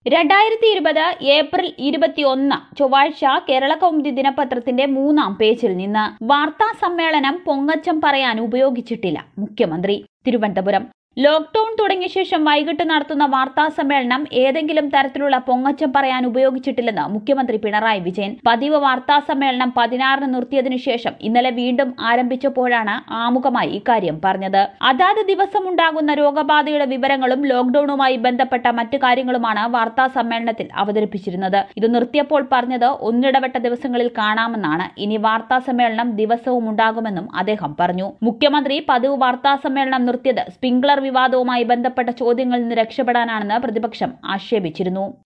രണ്ടായിരത്തി ഇരുപത് ഏപ്രിൽ ഇരുപത്തിയൊന്ന് ചൊവ്വാഴ്ച കേരള കൗമുദി ദിനപത്രത്തിന്റെ മൂന്നാം പേജിൽ നിന്ന് വാർത്താ സമ്മേളനം പൊങ്ങച്ചം പറയാൻ ഉപയോഗിച്ചിട്ടില്ല മുഖ്യമന്ത്രി തിരുവനന്തപുരം ലോക്ഡൌൺ തുടങ്ങിയ ശേഷം വൈകിട്ട് നടത്തുന്ന വാർത്താ സമ്മേളനം ഏതെങ്കിലും തരത്തിലുള്ള പൊങ്ങച്ചം പറയാൻ ഉപയോഗിച്ചിട്ടില്ലെന്ന് മുഖ്യമന്ത്രി പിണറായി വിജയൻ പതിവ് വാർത്താ സമ്മേളനം പതിനാറിന് നിർത്തിയതിനു ശേഷം ഇന്നലെ വീണ്ടും ആരംഭിച്ചപ്പോഴാണ് ആമുഖമായി ഇക്കാര്യം പറഞ്ഞത് അതാത് ദിവസം ഉണ്ടാകുന്ന രോഗബാധയുടെ വിവരങ്ങളും ലോക്ഡൌണുമായി ബന്ധപ്പെട്ട മറ്റു കാര്യങ്ങളുമാണ് വാർത്താ സമ്മേളനത്തിൽ അവതരിപ്പിച്ചിരുന്നത് ഇത് നിർത്തിയപ്പോൾ പറഞ്ഞത് ഒന്നിടവിട്ട ദിവസങ്ങളിൽ കാണാമെന്നാണ് ഇനി വാർത്താ സമ്മേളനം ദിവസവും ഉണ്ടാകുമെന്നും അദ്ദേഹം പറഞ്ഞു മുഖ്യമന്ത്രി പതിവ് വാർത്താ സമ്മേളനം നിർത്തിയത് സ്പ്രിംഗ്ലർ വിവാദവുമായി ബന്ധപ്പെട്ട ചോദ്യങ്ങളിൽ നിന്ന് രക്ഷപ്പെടാനാണെന്ന് പ്രതിപക്ഷം ആക്ഷേപിച്ചിരുന്നു